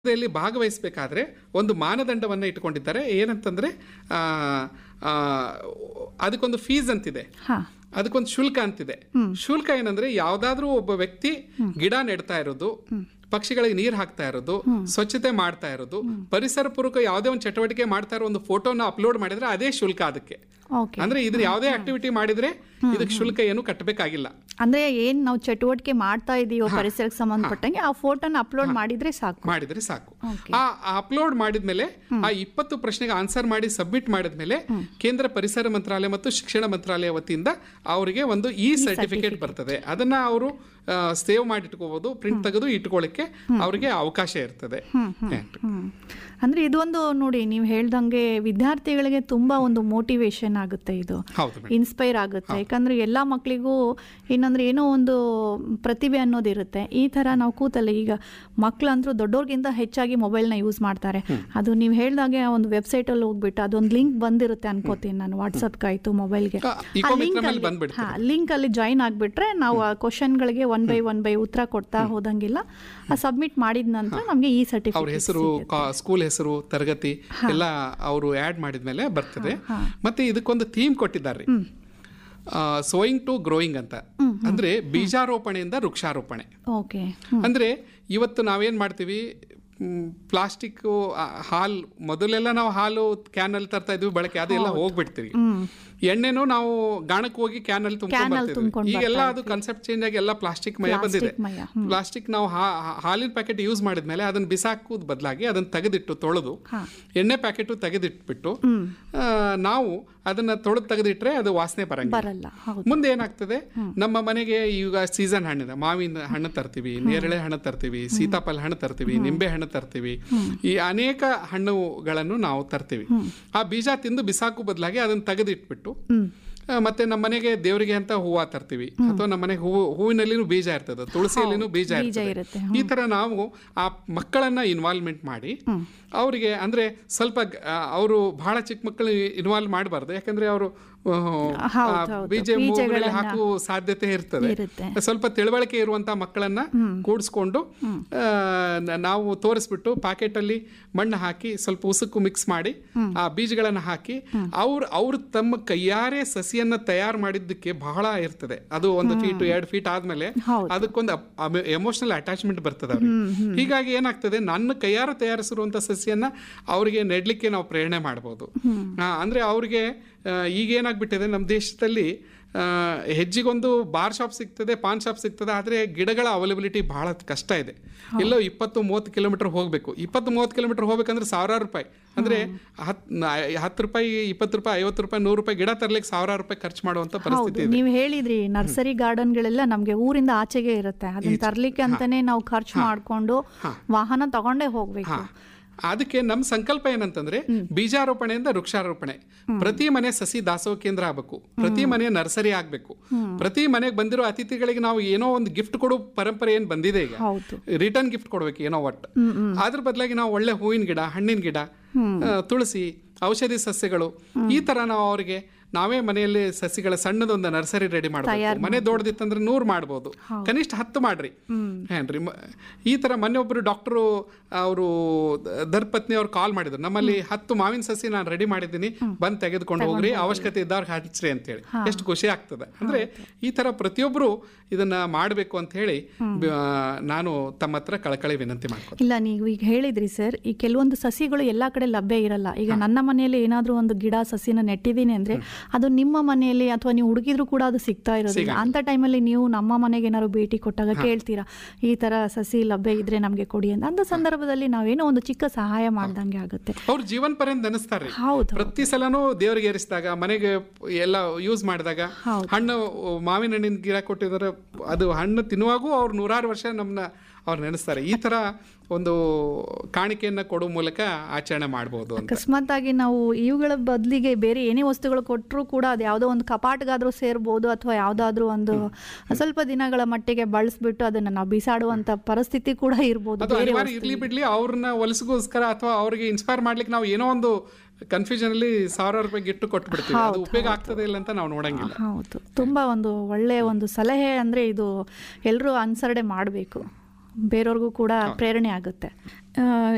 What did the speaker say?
ಸ್ಪರ್ಧೆಯಲ್ಲಿ ಭಾಗವಹಿಸಬೇಕಾದ್ರೆ ಒಂದು ಮಾನದಂಡವನ್ನು ಇಟ್ಕೊಂಡಿದ್ದಾರೆ ಏನಂತಂದ್ರೆ ಆ, ಆ, ಅದಕ್ಕೊಂದು ಫೀಸ್ ಅಂತಿದೆ ಹಾ ಅದಕ್ಕೊಂದು ಶುಲ್ಕ ಅಂತಿದೆ ಶುಲ್ಕ ಏನಂದ್ರೆ ಯಾವ್ದಾದ್ರೂ ಒಬ್ಬ ವ್ಯಕ್ತಿ ಗಿಡ ನೆಡ್ತಾ ಇರೋದು ಪಕ್ಷಿಗಳಿಗೆ ನೀರು ಹಾಕ್ತಾ ಇರೋದು ಸ್ವಚ್ಛತೆ ಮಾಡ್ತಾ ಇರೋದು ಪರಿಸರ ಪೂರ್ವಕ ಯಾವುದೇ ಒಂದು ಚಟುವಟಿಕೆ ಮಾಡ್ತಾ ಇರೋ ಒಂದು ಫೋಟೋನ ಅಪ್ಲೋಡ್ ಮಾಡಿದ್ರೆ ಅದೇ ಶುಲ್ಕ ಅದಕ್ಕೆ ಓಕೆ ಅಂದ್ರೆ ಇದ್ರ ಯಾವುದೇ ಆಕ್ಟಿವಿಟಿ ಮಾಡಿದ್ರೆ ಇದಕ್ಕೆ ಶುಲ್ಕ ಏನು ಕಟ್ಟಬೇಕಾಗಿಲ್ಲ ಅಂದ್ರೆ ಏನ್ ನಾವು ಚಟುವಟಿಕೆ ಮಾಡ್ತಾ ಇದೀವೋ ಪರಿಸರಕ್ಕೆ ಸಂಬಂಧಪಟ್ಟಂಗೆ ಆ ಫೋಟೋನ ಅಪ್ಲೋಡ್ ಮಾಡಿದ್ರೆ ಸಾಕು ಮಾಡಿದ್ರೆ ಸಾಕು Okay. ಆ ಅಪ್ಲೋಡ್ ಮಾಡಿದ್ಮೇಲೆ ಆ ಇಪ್ಪತ್ತು ಪ್ರಶ್ನೆಗೆ ಆನ್ಸರ್ ಮಾಡಿ ಸಬ್ಮಿಟ್ ಮಾಡಿದ್ಮೇಲೆ ಕೇಂದ್ರ ಪರಿಸರ ಮಂತ್ರಾಲಯ ಮತ್ತು ಶಿಕ್ಷಣ ಮಂತ್ರಾಲಯ ವತಿಯಿಂದ ಅವರಿಗೆ ಒಂದು ಇ ಸರ್ಟಿಫಿಕೇಟ್ ಬರ್ತದೆ ಅದನ್ನ ಅವರು ಸೇವ್ ಮಾಡಿ ಇಟ್ಕೋಬಹುದು ಪ್ರಿಂಟ್ ತೆಗೆದು ಇಟ್ಕೊಳ್ಳಿಕ್ಕೆ ಅವರಿಗೆ ಅವಕಾಶ ಇರ್ತದೆ ಹ್ಮ್. ಅಂದ್ರೆ ಇದೊಂದು ನೋಡಿ ನೀವು ಹೇಳ್ದಂಗೆ ವಿದ್ಯಾರ್ಥಿಗಳಿಗೆ ತುಂಬಾ ಒಂದು ಮೋಟಿವೇಶನ್ ಆಗುತ್ತೆ ಇದು ಹೌದು ಮೇಡಮ್ ಇನ್ಸ್ಪೈರ್ ಆಗುತ್ತೆ ಯಾಕಂದ್ರೆ ಎಲ್ಲ ಮಕ್ಕಳಿಗೂ ಏನಂದ್ರೆ ಏನೋ ಒಂದು ಪ್ರತಿಭೆ ಅನ್ನೋದಿರುತ್ತೆ ಈ ತರ ನಾವು ಕೂತಲ್ಲಿ ಈಗ ಮಕ್ಕಳಂತರೂ ದೊಡ್ಡವ್ರಿಗಿಂತ ಹೆಚ್ಚಾಗಿ ಮೊಬೈಲ್ನ ಯೂಸ್ ಮಾಡ್ತಾರೆ ಅದು ನೀವು ಹೇಳ್ದಾಗೆ ಒಂದು ವೆಬ್ಸೈಟ್ ಅಲ್ಲಿ ಹೋಗ್ಬಿಟ್ಟು ಅದೊಂದು ಲಿಂಕ್ ಬಂದಿರುತ್ತೆ ಅನ್ಕೋತೀನಿ ನಾನು ವಾಟ್ಸಪ್ಗೆ ಆಯ್ತು ಮೊಬೈಲ್ಗೆ ಆ, Ecomic ಮೇಲೆ ಬಂದ್ಬಿಡ್ತದೆ. ಲಿಂಕ್ ಅಲ್ಲಿ ಜಾಯಿನ್ ಆಗ್ಬಿಟ್ರೆ ನಾವು ಆ ಕ್ವಶನ್ಗಳಿಗೆ ಒನ್ ಬೈ ಒನ್ ಬೈ ಉತ್ತರ ಕೊಡ್ತಾ ಹೋದಂಗಿಲ್ಲ ಆ ಸಬ್ಮಿಟ್ ಮಾಡಿದ ನಂತರ ನಮಗೆ ಈ ಅವ್ರ ಸರ್ಟಿಫಿಕೇಟ್ ಹೆಸರು ಸ್ಕೂಲ್ ಹೆಸರು ತರಗತಿ ಎಲ್ಲ ಅವರು ಆಡ್ ಮಾಡಿದ್ಮೇಲೆ ಬರ್ತದೆ ಮತ್ತೆ ಇದಕ್ಕೊಂದು ಥೀಮ್ ಕೊಟ್ಟಿದ್ದಾರೆ ಸೋಯಿಂಗ್ ಟು ಗ್ರೋಯಿಂಗ್ ಅಂತ ಅಂದ್ರೆ ಬೀಜಾರೋಪಣೆಯಿಂದ ವೃಕ್ಷಾರೋಪಣೆ ಓಕೆ ಅಂದ್ರೆ ಇವತ್ತು ನಾವೇನ್ ಮಾಡ್ತೀವಿ ಪ್ಲಾಸ್ಟಿಕ್ ಹಾಲ್ ಮೊದಲೆಲ್ಲ ನಾವು ಹಾಲು ಕ್ಯಾನ್ ಅಲ್ಲಿ ತರ್ತಾ ಇದ್ವಿ ಬಳಕೆ ಅದೆಲ್ಲ ಹೋಗ್ಬಿಡ್ತೀವಿ ಎಣ್ಣೆನೂ ನಾವು ಗಾಣಕ್ಕೆ ಹೋಗಿ ಕ್ಯಾನ್ ಅಲ್ಲಿ ತುಂಬ್ಕೊಂಡ್ ಬರ್ತೀವಿ ತುಂಬ್ಕೊಂಡ್ ಈಗೆಲ್ಲ ಅದು ಕಾನ್ಸೆಪ್ಟ್ ಚೇಂಜ್ ಆಗಿ ಎಲ್ಲ ಪ್ಲಾಸ್ಟಿಕ್ ಮಯ ಬಂದಿದೆ ಮಯ, ಪ್ಲಾಸ್ಟಿಕ್ ನಾವು ಹಾ- ಹಾ- ಹಾಲಿನ ಪ್ಯಾಕೆಟ್ ಯೂಸ್ ಮಾಡಿದ್ಮೇಲೆ ಅದನ್ನ ಬಿಸಾಕೋದ್ ಬದಲಾಗಿ ಅದನ್ನ ತೆಗೆದಿಟ್ಟು ತೊಳೆದು ಎಣ್ಣೆ ಪ್ಯಾಕೆಟು ತೆಗೆದಿಟ್ಬಿಟ್ಟು ಆ, ನಾವು ಅದನ್ನ ತೊಳೆದು ತೆಗೆದಿಟ್ರೆ ಅದು ವಾಸನೆ ಬರಂಗಿಲ್ಲ ಬರಲ್ಲ ಹೌದು ಮುಂದೆ ಏನಾಗ್ತದೆ ನಮ್ಮ ಮನೆಗೆ ಈಗ ಸೀಸನ್ ಹಣ್ಣಿದೆ ಮಾವಿನ ಹಣ್ಣು ತರ್ತೀವಿ ನೇರಳೆ ಹಣ್ಣು ತರ್ತೀವಿ ಸೀತಾಫಲ ಹಣ್ಣು ತರ್ತೀವಿ ನಿಂಬೆ ಹಣ್ಣು ತರ್ತೀವಿ ಈ ಅನೇಕ ಹಣ್ಣುಗಳನ್ನು ನಾವು ತರ್ತೀವಿ ಆ ಬೀಜ ತಿಂದು ಬಿಸಾಕು ಬದಲಾಗಿ ಅದನ್ನ ತೆಗೆದಿಟ್ಬಿಟ್ಟು ಆ, ಮತ್ತೆ ನಮ್ಮ ಮನೆಗೆ ದೇವರಿಗೆ ಅಂತ ಹೂವ ತರ್ತೀವಿ ಅಥವಾ ನಮ್ಮ ಮನೆಗೆ ಹೂವು ಹೂವಿನಲ್ಲಿನೂ ಬೀಜ ಇರ್ತದೆ ತುಳಸಿಯಲ್ಲಿನೂ ಬೀಜ ಬೀಜ ಇರ್ತದೆ ಇರುತ್ತೆ, ಈ ತರ ನಾವು ಆ ಮಕ್ಕಳನ್ನ ಇನ್ವಾಲ್ವ್ಮೆಂಟ್ ಮಾಡಿ ಅವರಿಗೆ ಅಂದ್ರೆ ಸ್ವಲ್ಪ ಅವರು ಬಹಳ ಚಿಕ್ಕ ಮಕ್ಕಳು ಇನ್ವಾಲ್ವ್ ಮಾಡಬಾರ್ದು ಯಾಕಂದ್ರೆ ಅವರು ಹೌದು, ಹೌದು. ಬೀಜ ಮೂಗಿನಲ್ಲಿ ಹಾಕುವ ಸಾಧ್ಯತೆ ಇರ್ತದೆ ಇರುತ್ತೆ. ಸ್ವಲ್ಪ ತಿಳುವಳಿಕೆ ಇರುವಂತ ಮಕ್ಕಳನ್ನ ಕೂಡಿಸ್ಕೊಂಡು ಆ, ನ- ನಾವು ತೋರಿಸ್ಬಿಟ್ಟು ಪಾಕೆಟ್ ಅಲ್ಲಿ ಮಣ್ಣು ಹಾಕಿ ಸ್ವಲ್ಪ ಉಸುಕು ಮಿಕ್ಸ್ ಮಾಡಿ ಆ ಬೀಜಗಳನ್ನ ಹಾಕಿ ಅವ್ರು ಅವ್ರು ತಮ್ಮ ಕೈಯಾರೆ ಸಸಿಯನ್ನ ತಯಾರು ಮಾಡಿದ್ದಕ್ಕೆ ಬಹಳ ಇರ್ತದೆ ಅದು ಒಂದು ಫೀಟ್ ಎರಡು ಫೀಟ್ ಆದ್ಮೇಲೆ ಹೌದು. ಅದಕ್ಕೊಂದು ಎಮೋಷನಲ್ ಅಟ್ಯಾಚ್ಮೆಂಟ್ ಬರ್ತದೆ ಅವ್ರಿಗೆ ಹೀಗಾಗಿ ಏನಾಗ್ತದೆ ನನ್ನ ಕೈಯಾರ ತಯಾರಿಸಿರುವಂತ ಸಸಿಯನ್ನ ಅವರಿಗೆ ನೆಡ್ಲಿಕ್ಕೆ ನಾವು ಪ್ರೇರಣೆ ಮಾಡಬಹುದು ಅಂದ್ರೆ ಅವ್ರಿಗೆ ಆ, ಈಗ ಏನಾಗ್ಬಿಟ್ಟಿದೆ ನಮ್ಮ ದೇಶದಲ್ಲಿ ಆ, ಹೆಜ್ಜೆಗೊಂದು ಬಾರ್ ಶಾಪ್ ಸಿಗ್ತದೆ ಪಾನ್ ಶಾಪ್ ಸಿಗ್ತದೆ ಆದರೆ ಗಿಡಗಳ ಅವೈಲಬಿಲಿಟಿ ಬಹಳ ಕಷ್ಟ ಇದೆ ಎಲ್ಲೋ ಇಪ್ಪತ್ತು ಮೂವತ್ತು ಕಿಲೋಮೀಟರ್ ಹೋಗಬೇಕು ಇಪ್ಪತ್ತು ಮೂವತ್ತು ಕಿಲೋಮೀಟರ್ ಹೋಗ್ಬೇಕಂದ್ರೆ ಸಾವಿರಾರು ರೂಪಾಯಿ ಅಂದ್ರೆ ಹತ್ ಹತ್ತು ರೂಪಾಯಿ ಇಪ್ಪತ್ತು ರೂಪಾಯಿ ಐವತ್ತು ರೂಪಾಯಿ ನೂರು ರೂಪಾಯಿ ಗಿಡ ತರ್ಲಿಕ್ಕೆ ಸಾವಿರಾರು ರೂಪಾಯಿ ಖರ್ಚು ಮಾಡುವಂತ ಪರಿಸ್ಥಿತಿ ಹೌದು ಇದೆ ನೀವು ಹೇಳಿದ್ರಿ ನರ್ಸರಿ ಗಾರ್ಡನ್ಗಳೆಲ್ಲ ನಮ್ಗೆ ಊರಿಂದ ಆಚೆಗೆ ಇರುತ್ತೆ ಅದನ್ನ ತರ್ಲಿಕ್ಕೆ ಅಂತಾನೆ ನಾವು ಖರ್ಚು ಮಾಡ್ಕೊಂಡು ವಾಹನ ತಗೊಂಡೇ ಹೋಗ್ಬೇಕು ಹಾ ಅದಕ್ಕೆ ನಮ್ಮ ಸಂಕಲ್ಪ ಏನಂತಂದ್ರೆ ಬೀಜಾರೋಪಣೆಯಿಂದ ವೃಕ್ಷಾರೋಪಣೆ ಪ್ರತಿ ಮನೆ ಸಸಿ ದಾಸೋಹ ಕೇಂದ್ರ ಆಗ್ಬೇಕು ಪ್ರತಿ ಮನೆ ನರ್ಸರಿ ಆಗ್ಬೇಕು ಪ್ರತಿ ಮನೆಗೆ ಬಂದಿರೋ ಅತಿಥಿಗಳಿಗೆ ನಾವು ಏನೋ ಒಂದು ಗಿಫ್ಟ್ ಕೊಡೋ ಪರಂಪರೆ ಏನ್ ಬಂದಿದೆ ಈಗ ಹೌದು ರಿಟರ್ನ್ ಗಿಫ್ಟ್ ಕೊಡ್ಬೇಕು ಏನೋ ಒಟ್ಟು ಅದ್ರ ಬದಲಾಗಿ ನಾವು ಒಳ್ಳೆ ಹೂವಿನ ಗಿಡ ಹಣ್ಣಿನ ಗಿಡ ಆ, ತುಳಸಿ ಔಷಧಿ ಸಸ್ಯಗಳು ಈ ತರ ನಾವು ಅವರಿಗೆ ನಾವೇ ಮನೆಯಲ್ಲಿ ಸಸಿಗಳ ಸಣ್ಣದೊಂದು ನರ್ಸರಿ ರೆಡಿ ಮಾಡಬೇಕು ಮನೆ ದೊಡ್ಡದಿತ್ತಂದ್ರೆ ನೂರು ಮಾಡ್ಬೋದು ಕನಿಷ್ಠ ಹತ್ತು ಮಾಡ್ರಿ ಏನ್ರಿ ಮ- ಈ ತರ ಮೊನ್ನೆ ಒಬ್ರು ಡಾಕ್ಟರು ಅವರು ಧರ್ಪತ್ನಿ ಅವ್ರು ಕಾಲ್ ಮಾಡಿದ್ರು ನಮ್ಮಲ್ಲಿ ಹತ್ತು ಮಾವಿನ ಸಸಿ ನಾನು ರೆಡಿ ಮಾಡಿದ್ದೀನಿ ಬಂದ್ ತೆಗೆದುಕೊಂಡು ಹೋಗ್ರಿ ಅವಶ್ಯಕತೆ ಇದ್ದವ್ರಿಗೆ ಹಚ್ಚ್ರಿ ಅಂತೇಳಿ ಎಷ್ಟು ಖುಷಿ ಆಗ್ತದೆ ಅಂದ್ರೆ ಈ ತರ ಪ್ರತಿಯೊಬ್ರು ಇದನ್ನ ಮಾಡಬೇಕು ಅಂತ ಹೇಳಿ ಬ- ನಾನು ತಮ್ಮ ಹತ್ರ ಕಳಕಳಿ ವಿನಂತಿ ಮಾಡ್ತೀನಿ ಇಲ್ಲ ನೀವು ಈಗ ಹೇಳಿದ್ರಿ ಸರ್ ಈ ಕೆಲವೊಂದು ಸಸಿಗಳು ಎಲ್ಲಾ ಕಡೆ ಲಭ್ಯ ಇರಲ್ಲ ಈಗ ನನ್ನ ಮನೆಯಲ್ಲಿ ಏನಾದ್ರೂ ಒಂದು ಗಿಡ ಸಸಿನ ನೆಟ್ಟಿದ್ದೀನಿ ಅಂದ್ರೆ ಅದು ನಿಮ್ಮ ಮನೆಯಲ್ಲಿ ಅಥವಾ ನೀವು ಹುಡುಗಿದ್ರು ಕೂಡ ಅದು ಸಿಗ್ತಾ ಇರೋದಿಲ್ಲ ಅಂತ ಟೈಮಲ್ಲಿ ನೀವು ನಮ್ಮ ಮನೆಗೆ ಏನಾದ್ರು ಭೇಟಿ ಕೊಟ್ಟಾಗ ಕೇಳ್ತೀರಾ ಈ ತರ ಸಸಿ ಲಭ್ಯ ಇದ್ರೆ ನಮ್ಗೆ ಕೊಡಿ ಅಂತ ಅಂತ ಸಂದರ್ಭದಲ್ಲಿ ನಾವೇನೋ ಒಂದು ಚಿಕ್ಕ ಸಹಾಯ ಮಾಡ್ದಂಗೆ ಆಗುತ್ತೆ ಅವ್ರು ಜೀವನ ಪರ್ಯಂತ ನೆನೆಸ್ತಾರೆ ಹೌದು ಪ್ರತಿ ಸಲನೂ ದೇವರಿಗೆ ಏರಿಸಿದಾಗ ಮನೆಗೆ ಎಲ್ಲ ಯೂಸ್ ಮಾಡಿದಾಗ ಹೌದು. ಹಣ್ಣು ಮಾವಿನ ಹಣ್ಣಿನ ಗಿಡ ಕೊಟ್ಟಿದ್ದಾರೆ ಅದು ಹಣ್ಣು ತಿನ್ನುವಾಗೂ ಅವ್ರು ನೂರಾರು ವರ್ಷ ನಮ್ಮನ್ನ ಅವ್ರು ನೆನೆಸ್ತಾರೆ ಈ ತರ ಒಂದು ಕಾಣಿಕೆಯನ್ನ ಕೊಡೋ ಮೂಲಕ ಆಚರಣೆ ಮಾಡ್ಬೋದು ಅಂತ ಅಕಸ್ಮಾತ್ ಆಗಿ ನಾವು ಇವುಗಳ ಬದಲಿಗೆ ಬೇರೆ ಏನೇ ವಸ್ತುಗಳು ಕೊಟ್ಟರು ಕೂಡ ಅದು ಯಾವುದೋ ಒಂದು ಕಪಾಟ್ಗಾದ್ರೂ ಸೇರ್ಬೋದು ಅಥವಾ ಯಾವುದಾದ್ರೂ ಒಂದು ಸ್ವಲ್ಪ ದಿನಗಳ ಮಟ್ಟಿಗೆ ಬಳಸ್ಬಿಟ್ಟು ಅದನ್ನ ನಾವು ಬಿಸಾಡುವಂತ ಪರಿಸ್ಥಿತಿ ಕೂಡ ಇರ್ಬೋದು ಅದು ಬೇರೆ ಅನಿವಾರ್ಯ ಇರ್ಲಿ ಬಿಡ್ಲಿ ಅವ್ರನ್ನ ಒಲಿಸಿಗೋಸ್ಕರ ಅಥವಾ ಅವ್ರಿಗೆ ಇನ್ಸ್ಪೈರ್ ಮಾಡ್ಲಿಕ್ಕೆ ನಾವು ಏನೋ ಒಂದು ಕನ್ಫ್ಯೂಷನ್ ಅಲ್ಲಿ ಸಾವಿರಾರು ರೂಪಾಯಿ ಗಿಟ್ಟು ಕೊಟ್ಬಿಡ್ತೀವಿ ಅದು ಉಪಯೋಗ ಆಗ್ತದೆ ಇಲ್ಲ ಅಂತ ನಾವು ನೋಡಂಗಿಲ್ಲ ಹೌದು ತುಂಬಾ ಒಂದು ಒಳ್ಳೆಯ ಒಂದು ಸಲಹೆ ಅಂದ್ರೆ ಇದು ಎಲ್ಲರೂ ಅನುಸರಣೆ ಮಾಡಬೇಕು ಬೇರೆಯವ್ರಿಗೂ ಕೂಡ ಪ್ರೇರಣೆ ಆಗುತ್ತೆ ಆ,